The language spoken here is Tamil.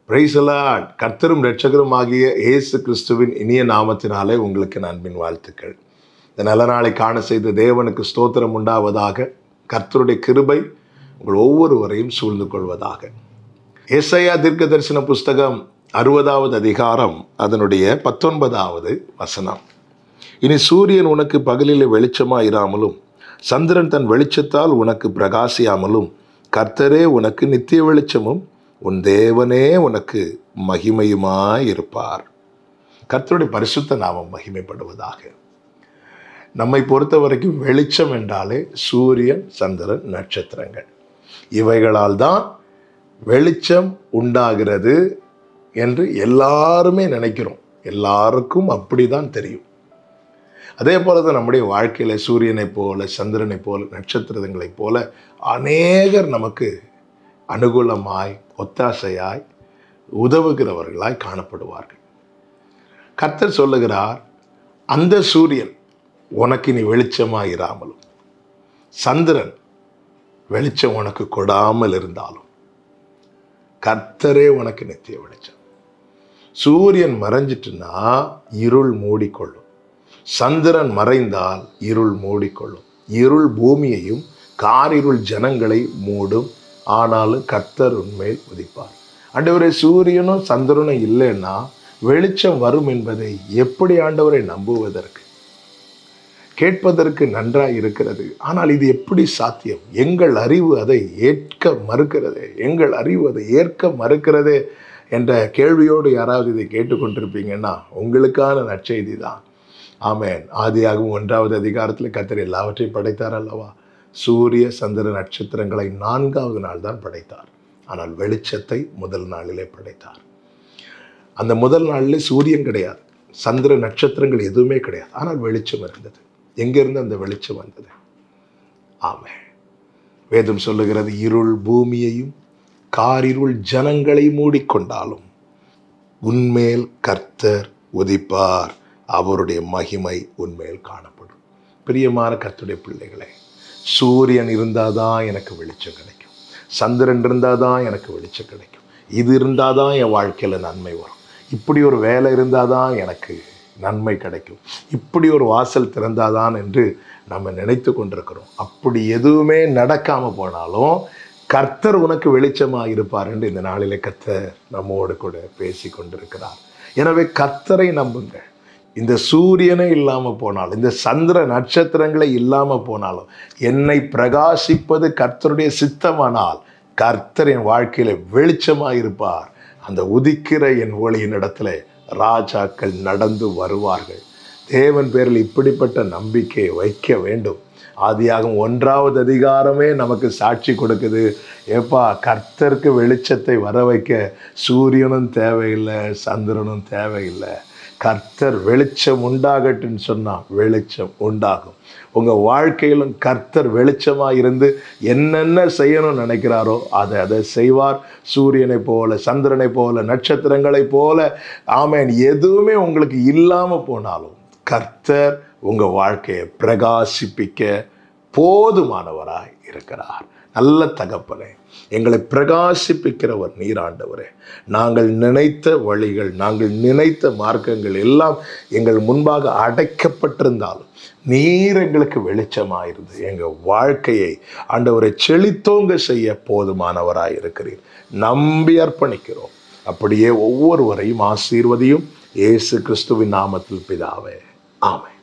பிரைசலாட் கர்த்தரும் இரட்சகரும் ஆகிய இயேசு கிறிஸ்துவின் இனிய நாமத்தினாலே உங்களுக்கு அன்பின் வாழ்த்துக்கள் இந்த நல்ல நாளை காண செய்த தேவனுக்கு ஸ்தோத்திரம் உண்டாவதாக கர்த்தருடைய கிருபை உங்கள் ஒவ்வொருவரையும் சூழ்ந்து கொள்வதாக ஏசையா தீர்க்க தரிசன புஸ்தகம் அறுபதாவது அதிகாரம் அதனுடைய பத்தொன்பதாவது வசனம் இனி சூரியன் உனக்கு பகலிலே வெளிச்சமாயிராமலும் சந்திரன் தன் வெளிச்சத்தால் உனக்கு பிரகாசியாமலும் கர்த்தரே உனக்கு நித்திய வெளிச்சமும் உன் தேவனே உனக்கு மகிமையுமாய் இருப்பார் கர்த்தருடைய பரிசுத்த நாமம் மகிமைப்படுவதாக நம்மை பொறுத்த வரைக்கும் வெளிச்சம் என்றாலே சூரியன் சந்திரன் நட்சத்திரங்கள் இவைகளால் தான் வெளிச்சம் உண்டாகிறது என்று எல்லாருமே நினைக்கிறோம் எல்லாருக்கும் அப்படிதான் தெரியும் அதே போல தான் நம்முடைய வாழ்க்கையில சூரியனைப் போல சந்திரனைப் போல நட்சத்திரங்களைப் போல அநேகர் நமக்கு அனுகூலமாய் ஒத்தாசையாய் உதவுகிறவர்களாய் காணப்படுவார்கள் கர்த்தர் சொல்லுகிறார் அந்த சூரியன் உனக்கு நீ வெளிச்சமாய் இராமலும் சந்திரன் வெளிச்சம் உனக்கு கொடாமல் இருந்தாலும் கர்த்தரே உனக்கு நித்திய வெளிச்சம் சூரியன் மறைஞ்சிட்டுனா இருள் மூடிக்கொள்ளும் சந்திரன் மறைந்தால் இருள் மூடிக்கொள்ளும் இருள் பூமியையும் காரிருள் ஜனங்களை மூடும் ஆனாலும் கர்த்தர் உண்மையில் உதிப்பார் ஆண்டவரே சூரியனும் சந்திரனும் இல்லைன்னா வெளிச்சம் வரும் என்பதை எப்படி ஆண்டவரை நம்புவதற்கு கேட்பதற்கு நன்றாய் இருக்கிறது ஆனால் இது எப்படி சாத்தியம் எங்கள் அறிவு அதை ஏற்க மறுக்கிறதே எங்கள் அறிவு அதை ஏற்க மறுக்கிறதே என்ற கேள்வியோடு யாராவது இதை கேட்டுக்கொண்டிருப்பீங்கன்னா உங்களுக்கான நற்செய்தி தான் ஆமேன் ஆதியாகவும் ஒன்றாவது அதிகாரத்தில் கத்தர் எல்லாவற்றையும் படைத்தார் அல்லவா சூரிய சந்திர நட்சத்திரங்களை நான்காவது நாள் தான் படைத்தார் ஆனால் வெளிச்சத்தை முதல் நாளிலே படைத்தார் அந்த முதல் நாளில் சூரியன் கிடையாது சந்திர நட்சத்திரங்கள் எதுவுமே கிடையாது ஆனால் வெளிச்சம் இருந்தது எங்கிருந்து அந்த வெளிச்சம் வந்தது ஆமே வேதம் சொல்லுகிறது இருள் பூமியையும் காரிருள் ஜனங்களை மூடிக்கொண்டாலும் உன்மேல் கர்த்தர் உதிப்பார் அவருடைய மகிமை உன்மேல் காணப்படும் பிரியமான கர்த்தருடைய பிள்ளைகளே சூரியன் இருந்தாதான் எனக்கு வெளிச்சம் கிடைக்கும் சந்திரன் இருந்தாதான் எனக்கு வெளிச்சம் கிடைக்கும் இது இருந்தாதான் என் வாழ்க்கையில் நன்மை வரும் இப்படி ஒரு வேலை இருந்தாதான் எனக்கு நன்மை கிடைக்கும் இப்படி ஒரு வாசல் திறந்தாதான் என்று நம்ம நினைத்து கொண்டிருக்கிறோம் அப்படி எதுவுமே நடக்காம போனாலும் கர்த்தர் உனக்கு வெளிச்சமாக இருப்பார் என்று இந்த நாளிலே கர்த்தர் நம்மோடு கூட பேசி கொண்டிருக்கிறார் எனவே கர்த்தரை நம்புங்கள் இந்த சூரியனே இல்லாமல் போனாலும் இந்த சந்திர நட்சத்திரங்களே இல்லாமல் போனாலும் என்னை பிரகாசிப்பது கர்த்தருடைய சித்தமானால் கர்த்தர் என் வாழ்க்கையில வெளிச்சமாக இருப்பார் அந்த உதிக்கிற என் ஒளியின் இடத்துல ராஜாக்கள் நடந்து வருவார்கள் தேவன் பேரில் இப்படிப்பட்ட நம்பிக்கையை வைக்க வேண்டும் ஆதியாகும் ஒன்றாவது அதிகாரமே நமக்கு சாட்சி கொடுக்குது ஏப்பா கர்த்தருக்கு வெளிச்சத்தை வர வைக்க சூரியனும் தேவையில்லை சந்திரனும் தேவையில்லை கர்த்தர் வெளிச்சம் உண்டாகட்டுன்னு சொன்னால் வெளிச்சம் உண்டாகும் உங்கள் வாழ்க்கையிலும் கர்த்தர் வெளிச்சமாக இருந்து என்னென்ன செய்யணும்னு நினைக்கிறாரோ அதை அதை செய்வார் சூரியனை போல சந்திரனை போல நட்சத்திரங்களை போல ஆமேன் எதுவுமே உங்களுக்கு இல்லாமல் போனாலும் கர்த்தர் உங்கள் வாழ்க்கையை பிரகாசிப்பிக்க போதுமானவராய் இருக்கிறார் நல்ல தகப்பனே எங்களை பிரகாசிப்பிக்கிறவர் நீராண்டவரே நாங்கள் நினைத்த வழிகள் நாங்கள் நினைத்த மார்க்கங்கள் எல்லாம் எங்கள் முன்பாக அடைக்கப்பட்டிருந்தாலும் நீர் எங்களுக்கு வெளிச்சமாயிருந்து எங்கள் வாழ்க்கையை ஆண்டவரை செழித்தோங்க செய்ய போதுமானவராய் இருக்கிறீர் நம்பி அர்ப்பணிக்கிறோம் அப்படியே ஒவ்வொருவரையும் ஆசீர்வதியும் இயேசு கிறிஸ்துவின் நாமத்தில் பிதாவே ஆமென்